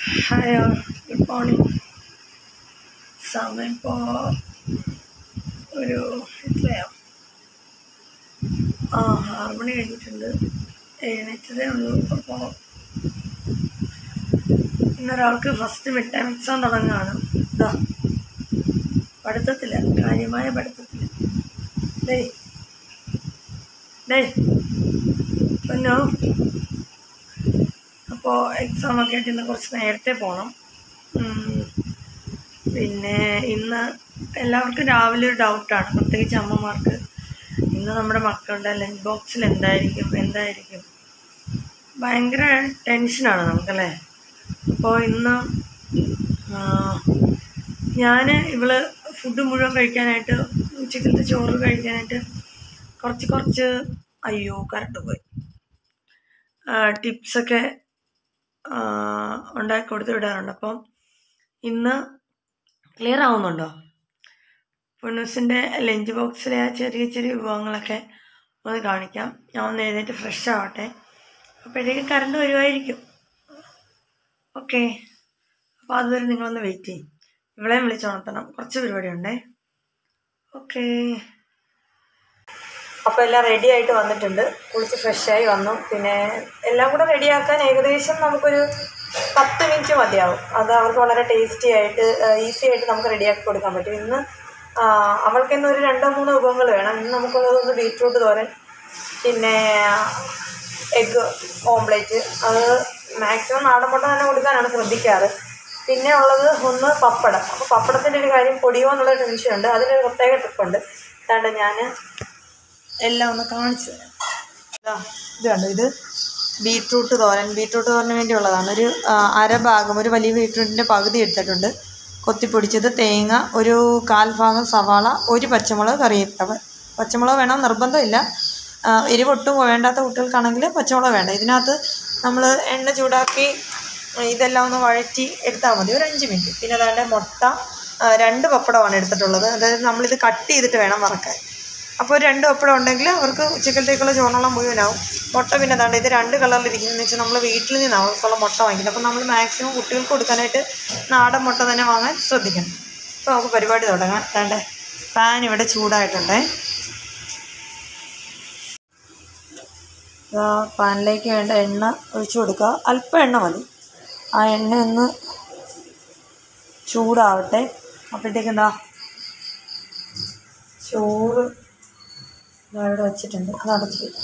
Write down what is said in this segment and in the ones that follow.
Hi all good morning സമയം ഇപ്പോൾ ഒരു എത്രയാ ആ ആറ് മണി കഴിഞ്ഞിട്ടുണ്ട് എഴുന്നേറ്റതേ ഉള്ളൂ അപ്പോൾ ഇന്നൊരാൾക്ക് ഫസ്റ്റ് മിഡ് ടൈം എക്സാം തുടങ്ങുകയാണ് ഇതാ പഠിത്തത്തില്ല കാര്യമായ പഠിത്തത്തില്ല ഡേ ഡേ പൊന്നോ അപ്പോൾ എക്സാം ഒക്കെ ആയിട്ട് ഇന്ന് കുറച്ച് നേരത്തെ പോകണം ഉം. പിന്നെ ഇന്ന് എല്ലാവർക്കും രാവിലെ ഒരു ഡൗട്ടാണ് പ്രത്യേകിച്ച് അമ്മമാർക്ക് ഇന്ന് നമ്മുടെ മക്കളുടെ ലഞ്ച് ബോക്സിൽ എന്തായിരിക്കും എന്തായിരിക്കും ഭയങ്കര ടെൻഷനാണ് നമുക്കല്ലേ അപ്പോൾ ഇന്ന് ഞാൻ ഇവള് ഫുഡ് മുഴുവൻ കഴിക്കാനായിട്ട് ഉച്ചക്കലത്തെ ചോറ് കഴിക്കാനായിട്ട് കുറച്ച് കുറച്ച് അയ്യോ കറണ്ട് പോയി ടിപ്സൊക്കെ ഉണ്ടാക്കി കൊടുത്ത് വിടാറുണ്ട് അപ്പം ഇന്ന് ക്ലിയർ ആവുന്നുണ്ടോ പൊന്നൂസിൻ്റെ ലഞ്ച് ബോക്സിലെ ആ ചെറിയ ചെറിയ വിഭവങ്ങളൊക്കെ ഒന്ന് കാണിക്കാം ഞാൻ ഒന്ന് എഴുന്നേറ്റ് ഫ്രഷ് ആവട്ടെ അപ്പോഴത്തേക്കും കറണ്ട് വരുമായിരിക്കും ഓക്കെ അപ്പോൾ അതുവരെ നിങ്ങളൊന്ന് വെയിറ്റ് ചെയ്യും ഇവളെയും വിളിച്ചുണർത്തണം കുറച്ച് പരിപാടിയുണ്ടേ ഓക്കേ അപ്പോൾ എല്ലാം റെഡി ആയിട്ട് വന്നിട്ടുണ്ട് കുളിച്ച് ഫ്രഷായി വന്നു പിന്നെ എല്ലാം കൂടെ റെഡിയാക്കാൻ ഏകദേശം നമുക്കൊരു പത്ത് മിനിറ്റ് മതിയാവും അത് അവർക്ക് വളരെ ടേസ്റ്റി ആയിട്ട് ഈസി ആയിട്ട് നമുക്ക് റെഡിയാക്കി കൊടുക്കാൻ പറ്റും ഇന്ന് ആ, അവൾക്ക് ഇന്ന് ഒരു രണ്ടോ മൂന്നോ വിഭവങ്ങൾ വേണം ഇന്ന് നമുക്കുള്ളതൊന്ന് ബീറ്റ്റൂട്ട് തോരൻ പിന്നെ എഗ്ഗ് ഓംപ്ലേറ്റ് അത് മാക്സിമം നാടൻ മുട്ട തന്നെ കൊടുക്കാനാണ് ശ്രദ്ധിക്കാറ് പിന്നെ ഉള്ളത് ഒന്ന് പപ്പടം അപ്പോൾ പപ്പടത്തിൻ്റെ ഒരു കാര്യം പൊടിയോ എന്നുള്ള ടെൻഷനുണ്ട് അതിനൊരു പ്രത്യേക ട്രിപ്പുണ്ട് അതുകൊണ്ട് ഞാൻ എല്ലാം ഒന്ന് കാണിച്ചു തരാം ഇതാ ഇത് കണ്ടോ ഇത് ബീട്രൂട്ട് തോരൻ ബീട്രൂട്ട് തോരന് വേണ്ടിയുള്ളതാണ് ഒരു ആ, അര ഭാഗം ഒരു വലിയ ബീട്രൂട്ടിൻ്റെ പകുതി എടുത്തിട്ടുണ്ട് കൊത്തിപ്പൊടിച്ചത് തേങ്ങ ഒരു കാൽ ഭാഗം സവാള ഒരു പച്ചമുളക് കറിവേപ്പില പച്ചമുളക് വേണം നിർബന്ധമില്ല ആ, എരിവൊട്ടും വേണ്ടാത്ത കുട്ടികൾക്കാണെങ്കിൽ പച്ചമുളക് വേണ്ട ഇതിനകത്ത് നമ്മൾ എണ്ണ ചൂടാക്കി ഇതെല്ലാം ഒന്ന് വഴറ്റി എടുത്താൽ മതി ഒരു അഞ്ച് മിനിറ്റ് പിന്നെ അതാണ്ട് മുട്ട ആ, രണ്ട് പപ്പടമാണ് എടുത്തിട്ടുള്ളത് അതായത് നമ്മളിത് കട്ട് ചെയ്തിട്ട് വേണം വറക്കാൻ അപ്പോൾ ഒരു രണ്ട് പപ്പടം ഉണ്ടെങ്കിൽ അവർക്ക് ഉച്ചക്കലത്തേക്കുള്ള ചോറുള്ള മുഴുവനാവും മുട്ട പിന്നെ അതാണ്ട് ഇത് രണ്ട് കളറിലിരിക്കുന്നതെന്ന് വെച്ചാൽ നമ്മൾ വീട്ടിൽ നിന്നാണ് അവർക്കുള്ള മുട്ട വാങ്ങിക്കുന്നത് അപ്പോൾ നമ്മൾ മാക്സിമം കുട്ടികൾക്ക് കൊടുക്കാനായിട്ട് നാടൻ മുട്ട തന്നെ വാങ്ങാൻ ശ്രദ്ധിക്കണം അപ്പോൾ നമുക്ക് പരിപാടി തുടങ്ങാം വേണ്ടേ പാൻ ഇവിടെ ചൂടായിട്ടുണ്ടേ ആ പാനിലേക്ക് വേണ്ട എണ്ണ ഒഴിച്ചു കൊടുക്കുക അല്പം എണ്ണ മതി ആ എണ്ണ ഒന്ന് ചൂടാവട്ടെ അപ്പോഴത്തേക്ക് എന്താ ചോറ് ദാ ഇവിടെ വെച്ചിട്ടുണ്ട് അത് അടച്ച് വെക്കും.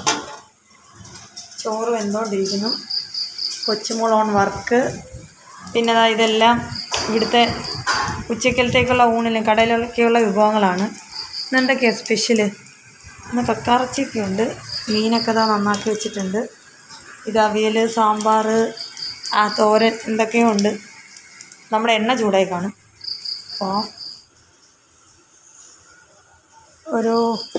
ചോറ് വെന്തോണ്ടിരിക്കുന്നു കൊച്ചുമുളക് വർക്ക് പിന്നെ ദാ ഇതെല്ലാം ഇവിടുത്തെ ഉച്ചക്കലത്തേക്കുള്ള ഊണിന് കടയിലൊക്കെയുള്ള വിഭവങ്ങളാണ് ഇന്നെന്തൊക്കെയാണ് സ്പെഷ്യല് ഇന്ന് കക്കാറച്ചിയൊക്കെ ഉണ്ട് മീനൊക്കെ ഇതാ നന്നാക്കി വെച്ചിട്ടുണ്ട് ഇത് അവിയൽ സാമ്പാർ ആ തോരൻ എന്തൊക്കെയോ ഉണ്ട് നമ്മുടെ എണ്ണ ചൂടായി കാണും അപ്പോൾ ഒരു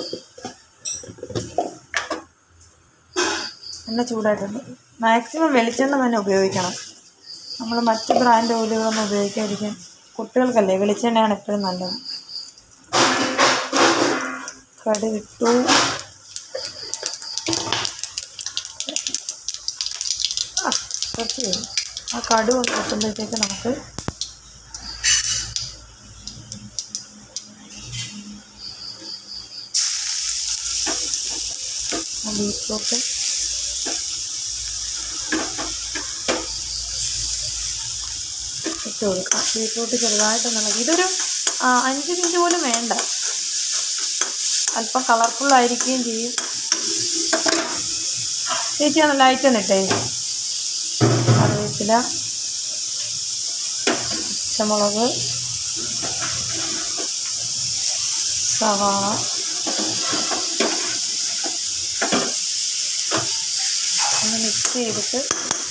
എണ്ണ ചൂടായിട്ടുണ്ട് മാക്സിമം വെളിച്ചെണ്ണ തന്നെ ഉപയോഗിക്കണം നമ്മൾ മറ്റ് ബ്രാൻഡ് ഓയിലുകളൊന്നും ഉപയോഗിക്കാതിരിക്കാൻ കുട്ടികൾക്കല്ലേ വെളിച്ചെണ്ണയാണ് എപ്പോഴും നല്ലത് കടുകിട്ടു ആ കുറച്ച് കഴിഞ്ഞു ആ കടുവ കൊട്ടുമ്പോഴത്തേക്ക് നമുക്ക് ആ ബീറ്റ്റൂട്ട് ഇട്ട് കൊടുക്കാം ബീറ്റ്റൂട്ട് ചെറുതായിട്ടൊന്ന് ഇതൊരു ആ, അഞ്ച് മിനിറ്റ് പോലും വേണ്ട അല്പം കളർഫുൾ ആയിരിക്കുകയും ചെയ്യും ചേച്ചി ഒന്ന് ലൈറ്റ് ഒന്ന് ഇട്ടേ കറിവേപ്പില പച്ചമുളക് സവാള ഒന്ന് മിക്സ് ചെയ്തിട്ട്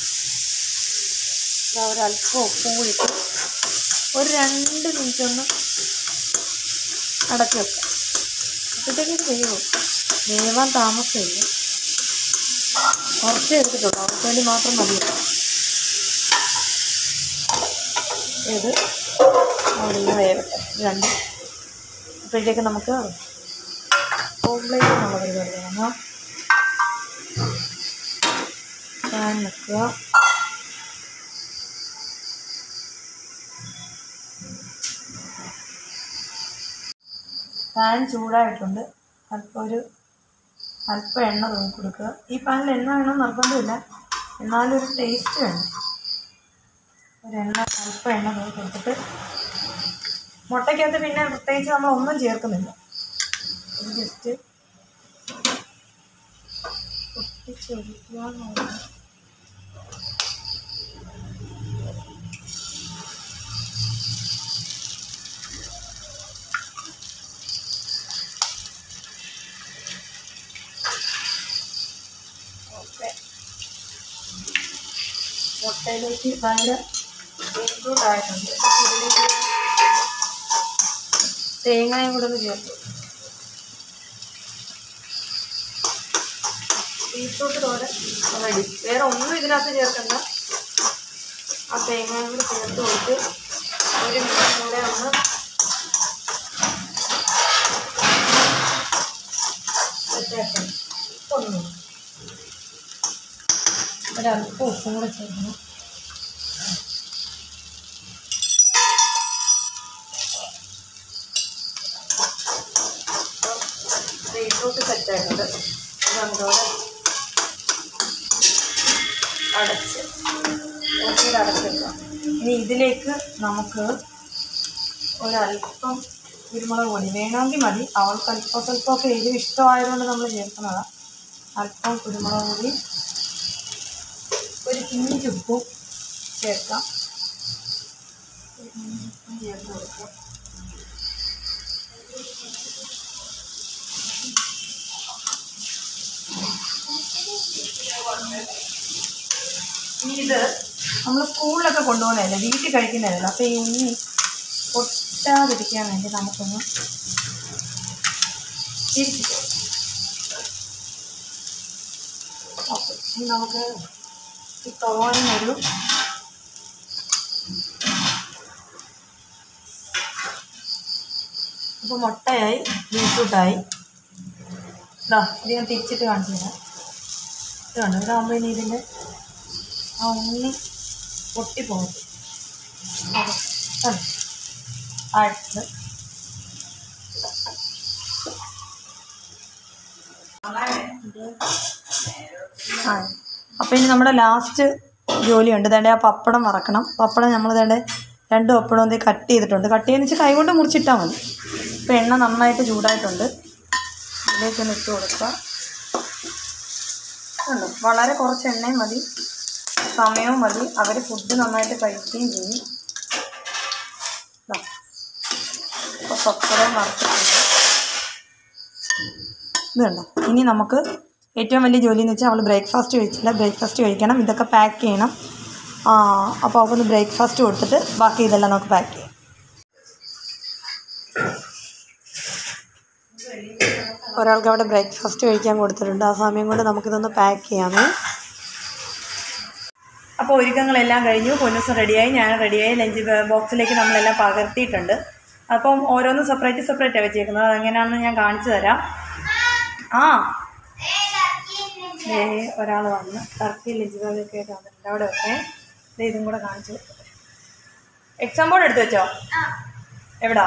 ദാ ഒരല്പം ഉപ്പും കൂടി ഇട്ട് ഒരു രണ്ട് മിനിറ്റ് ഒന്ന് അടച്ചു വെക്കാം അപ്പോഴത്തേക്ക് ഇത് വേവും വേവാൻ താമസമില്ല കുറച്ചേ എടുത്തിട്ടുള്ളൂ അവർക്ക് വേണ്ടി മാത്രം മതി ഇത് അവിടെ നിന്ന് വേവട്ടെ രണ്ട് അപ്പോഴത്തേക്ക് നമുക്ക് ഓംലേറ്റ് എന്നുള്ള പരിപാടി തുടങ്ങാം പാൻ വെക്കുക പാൻ ചൂടായിട്ടുണ്ട് അല്പം ഒരു അല്പം എണ്ണ തൂക്കി കൊടുക്കുക ഈ പാനിൽ എണ്ണ വേണം നിർബന്ധമില്ല എന്നാലും ഒരു ടേസ്റ്റ് വേണം ഒരു എണ്ണ അല്പം എണ്ണ തൂക്കി കൊടുത്തിട്ട് മുട്ടയ്ക്കകത്ത് പിന്നെ പ്രത്യേകിച്ച് നമ്മൾ ഒന്നും ചേർക്കുന്നില്ല ഇത് ജസ്റ്റ് പൊട്ടിച്ചൊഴിക്കുക എന്നുള്ളത്. ഓക്കെ മുട്ടയിലേക്ക് ഭയങ്കര ഇൻക്ലൂഡ് ആയിട്ടുണ്ട് ഇതിലേക്ക് തേങ്ങയും കൂടെ ഒന്ന് ചേർത്തു ബീറ്റ്റൂട്ട് തോരൻ റെഡി വേറെ ഒന്നും ഇതിനകത്ത് ചേർക്കണ്ട ആ തേങ്ങയും കൂടെ ചേർത്ത് കൊടുത്ത് ഒരു മിനിറ്റും കൂടെ ഒന്ന് സെറ്റാക്കണം ഒന്നും ഒരല്പം ഉപ്പും കൂടെ ചേർക്കണം ബീട്രൂട്ട് സെറ്റായിട്ടുണ്ട് ഇത് നമുക്കവിടെ അടച്ച് ഓട്ടിയിൽ അടച്ചെടുക്കാം ഇനി ഇതിലേക്ക് നമുക്ക് ഒരല്പം കുരുമുളക് പൊടി വേണമെങ്കിൽ മതി അവൾക്ക് അല്പം സ്വല്പമൊക്കെ എരിവ് ഇഷ്ടമായതുകൊണ്ട് നമ്മൾ ചേർക്കുന്നതാണ് അല്പം കുരുമുളക് പൊടി ഒരു പിഞ്ചുപ്പും ചേർക്കാം ഒരു പിഞ്ചുപ്പും ചേർത്ത് കൊടുക്കാം ഇനി ഇത് നമ്മൾ സ്കൂളിലൊക്കെ കൊണ്ടുപോകുന്നതല്ലേ വീട്ടിൽ കഴിക്കുന്നതല്ല അപ്പോൾ ഈ ഉണ്ണി പൊട്ടാതിരിക്കാൻ വേണ്ടി നമുക്കൊന്ന് തിരിച്ചിട്ട് ഓക്കെ ഇനി നമുക്ക് ഈ തോരനൊരു ഇപ്പോൾ മുട്ടയായി ബീറ്റ്റൂട്ടായി ഇതാ ഇത് ഞാൻ തിരിച്ചിട്ട് കാണിച്ചു തരാം ഇത് കണ്ടോ ഇതാകുമ്പോൾ ഇനി ഇതിൻ്റെ ആ ഉണ്ണി പൊട്ടിപ്പോകും അതെ കണ്ടോ ആയിട്ട് ആ അപ്പോൾ ഇനി നമ്മുടെ ലാസ്റ്റ് ജോലിയുണ്ട് വേണ്ടേ ആ പപ്പടം വറക്കണം പപ്പടം നമ്മൾ വേണ്ടേ രണ്ട് പപ്പടം എന്തെങ്കിലും കട്ട് ചെയ്തിട്ടുണ്ട് കട്ട് ചെയ്യുന്ന വെച്ചാൽ കൈകൊണ്ട് മുറിച്ചിട്ടാൽ മതി ഇപ്പോൾ എണ്ണ നന്നായിട്ട് ചൂടായിട്ടുണ്ട് ഇതിലേക്കൊന്ന് ഇട്ട് കൊടുക്കുക ഉണ്ട് വളരെ കുറച്ച് എണ്ണയും മതി സമയവും മതി അവർ ഫുഡ് നന്നായിട്ട് കഴിക്കുകയും ചെയ്യും ദാ. ഇപ്പോൾ പപ്പടം വറുത്തിട്ടുണ്ട് ഇത് കണ്ടോ ഇനി നമുക്ക് ഏറ്റവും വലിയ ജോലി എന്ന് വെച്ചാൽ അവൾ ബ്രേക്ക്ഫാസ്റ്റ് കഴിച്ചില്ല ബ്രേക്ക്ഫാസ്റ്റ് കഴിക്കണം ഇതൊക്കെ പാക്ക് ചെയ്യണം ആ, അപ്പോൾ അവൾക്കൊന്ന് ബ്രേക്ക്ഫാസ്റ്റ് കൊടുത്തിട്ട് ബാക്കി ഇതെല്ലാം നമുക്ക് പാക്ക് ചെയ്യാം ഒരാൾക്ക് അവിടെ ബ്രേക്ക്ഫാസ്റ്റ് കഴിക്കാൻ കൊടുത്തിട്ടുണ്ട് ആ സമയം കൊണ്ട് നമുക്കിതൊന്ന് പാക്ക് ചെയ്യാമേ അപ്പോൾ ഒരുക്കങ്ങളെല്ലാം കഴിഞ്ഞു പൊന്നൂസ് റെഡിയായി ഞാൻ റെഡിയായി ലഞ്ച് ബോക്സിലേക്ക് നമ്മളെല്ലാം പകർത്തിയിട്ടുണ്ട് അപ്പം ഓരോന്നും സെപ്പറേറ്റ് സെപ്പറേറ്റാണ് വെച്ചേക്കുന്നത് അതെങ്ങനെയാണെന്ന് ഞാൻ കാണിച്ചു തരാം ആ ദേ ഒരാൾ വന്ന് ടർക്കി ലഞ്ച് ബാഗൊക്കെ ആയിട്ട് വന്നിട്ടുണ്ട് അവിടെ വെക്കേ ദേ ഇതും കൂടെ കാണിച്ചു എക്സാം ബോർഡ് എടുത്ത് വെച്ചോ എവിടാ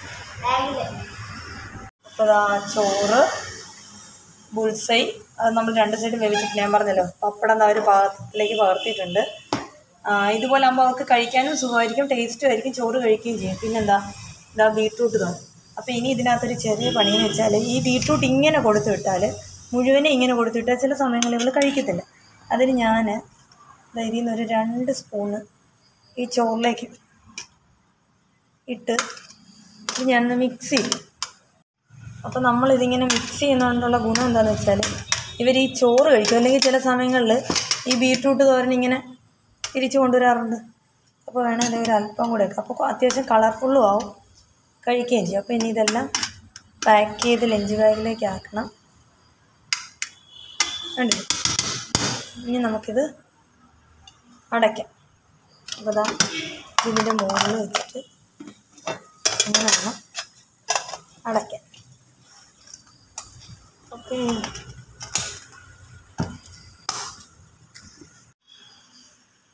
അപ്പോൾ ദാ ചോറ് ബുൾസൈ അത് നമ്മൾ രണ്ട് സൈഡ് വേവിച്ചിട്ട് ഞാൻ പറഞ്ഞല്ലോ പപ്പടം ദാ ഒരു പാത്രത്തിലേക്ക് പകർത്തിയിട്ടുണ്ട് ആ, ഇതുപോലെ ആകുമ്പോൾ അവർക്ക് കഴിക്കാനും സുഖമായിരിക്കും ടേസ്റ്റും ആയിരിക്കും ചോറ് കഴിക്കുകയും ചെയ്യും പിന്നെന്താ ഇതാ ബീട്രൂട്ട് തോന്നും അപ്പോൾ ഇനി ഇതിനകത്തൊരു ചെറിയ പണിയെന്ന് വെച്ചാൽ ഈ ബീട്രൂട്ട് ഇങ്ങനെ കൊടുത്തു വിട്ടാൽ മുഴുവനെ ഇങ്ങനെ കൊടുത്തു വിട്ടാൽ ചില സമയങ്ങളിൽ ഇവൾ കഴിക്കത്തില്ല അതിന് ഞാൻ ഇതിൽ നിന്ന് ഒരു രണ്ട് സ്പൂണ് ഈ ചോറിലേക്ക് ഇട്ട് ഇത് ഞാനൊന്ന് മിക്സ് ചെയ്യും അപ്പോൾ നമ്മളിതിങ്ങനെ മിക്സ് ചെയ്യുന്നതുകൊണ്ടുള്ള ഗുണം എന്താണെന്ന് വെച്ചാൽ ഇവർ ഈ ചോറ് കഴിക്കും അല്ലെങ്കിൽ ചില സമയങ്ങളിൽ ഈ ബീട്രൂട്ട് തോരൻ ഇങ്ങനെ തിരിച്ചു കൊണ്ടുവരാറുണ്ട് അപ്പോൾ വേണമെങ്കിൽ ഒരു അല്പം കൂടെ വെക്കാം അപ്പോൾ അത്യാവശ്യം കളർഫുള്ളും ആവും കഴിക്കുകയും ചെയ്യും അപ്പോൾ ഇനി ഇതെല്ലാം പാക്ക് ചെയ്ത് ലഞ്ച് ബാഗിലേക്ക് ആക്കണം കണ്ടില്ലേ ഇനി നമുക്കിത് അടയ്ക്കാം അപ്പോൾ ഇതാ ഇതിൻ്റെ മുകളിൽ വെച്ചിട്ട് ഇങ്ങനെ വേണം അടയ്ക്കാൻ ഓക്കെ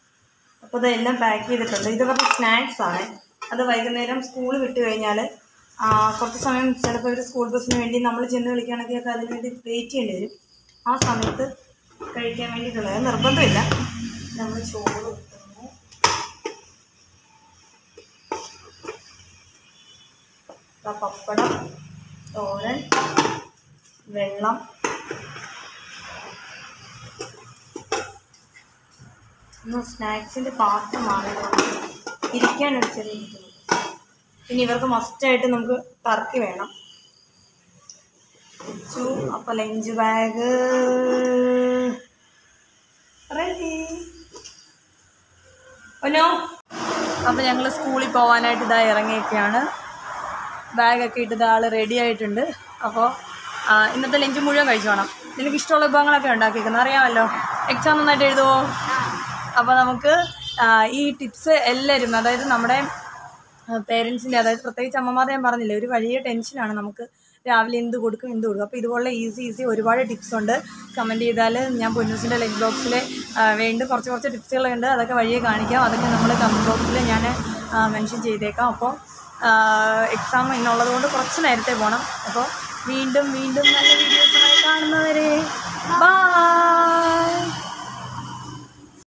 അപ്പോൾ ഇതെല്ലാം പാക്ക് ചെയ്തിട്ടുണ്ട് ഇത് പറഞ്ഞ സ്നാക്സ് ആണ് അത് വൈകുന്നേരം സ്കൂൾ വിട്ട് കഴിഞ്ഞാൽ ആ, കുറച്ച് സമയം ചിലപ്പോൾ ഒരു സ്കൂൾ ബസ്സിന് വേണ്ടി നമ്മൾ ചെന്ന് വിളിക്കുകയാണെങ്കിൽ ഒക്കെ അതിന് വേണ്ടി വെയിറ്റ് ചെയ്യേണ്ടി വരും ആ സമയത്ത് കഴിക്കാൻ വേണ്ടിയിട്ടുള്ളത് നിർബന്ധമില്ല നമ്മൾ ചോറ് വെക്കുന്നു ദാ പപ്പടം തോരൻ വെള്ളം ഇന്ന് സ്നാക്സിൻ്റെ പാത്രം വാങ്ങണം ഇരിക്കാനൊരു ചെറിയ ബുദ്ധിമുട്ട് പിന്നെ ഇവർക്ക് മസ്റ്റായിട്ട് നമുക്ക് ടർക്കി വേണം വെച്ചു അപ്പോൾ ലഞ്ച് ബാഗ് റെഡി ഒന്നോ അപ്പോൾ ഞങ്ങൾ സ്കൂളിൽ പോകാനായിട്ട് ഇതാ ഇറങ്ങിയൊക്കെയാണ് ബാഗൊക്കെ ഇട്ട് ഇതാ ആൾ റെഡി ആയിട്ടുണ്ട് അപ്പോൾ ഇന്നത്തെ ലഞ്ച് മുഴുവൻ കഴിച്ചു വേണം നിനക്ക് ഇഷ്ടമുള്ള വിഭവങ്ങളൊക്കെ ഉണ്ടാക്കിയിരിക്കുന്നത് അറിയാമല്ലോ എക്സാം നന്നായിട്ട് എഴുതുമോ അപ്പോൾ നമുക്ക് ആ, ഈ ടിപ്സ് എല്ലാവരും അതായത് നമ്മുടെ പേരൻസിൻ്റെ അതായത് പ്രത്യേകിച്ച് അമ്മമാരെ ഞാൻ പറഞ്ഞില്ലേ ഒരു വലിയ ടെൻഷനാണ് നമുക്ക് രാവിലെ എന്ത് കൊടുക്കും എന്ത് കൊടുക്കും അപ്പോൾ ഇതുപോലെ ഈസി ഈസി ഒരുപാട് ടിപ്സ് ഉണ്ട് കമൻറ്റ് ചെയ്താൽ ഞാൻ പൊന്നൂസിൻ്റെ ലെഗ് ബോക്സിൽ വീണ്ടും കുറച്ച് കുറച്ച് ടിപ്സുകളുണ്ട് അതൊക്കെ വഴിയെ കാണിക്കാം അതൊക്കെ നമ്മൾ കമൻറ്റ് ബോക്സിൽ ഞാൻ മെൻഷൻ ചെയ്തേക്കാം അപ്പോൾ എക്സാം ഇന്നുള്ളത് കൊണ്ട് കുറച്ച് നേരത്തെ പോകണം അപ്പോൾ വീണ്ടും വീണ്ടും നല്ല വീഡിയോസുമായി കാണുന്നവരെ ബൈ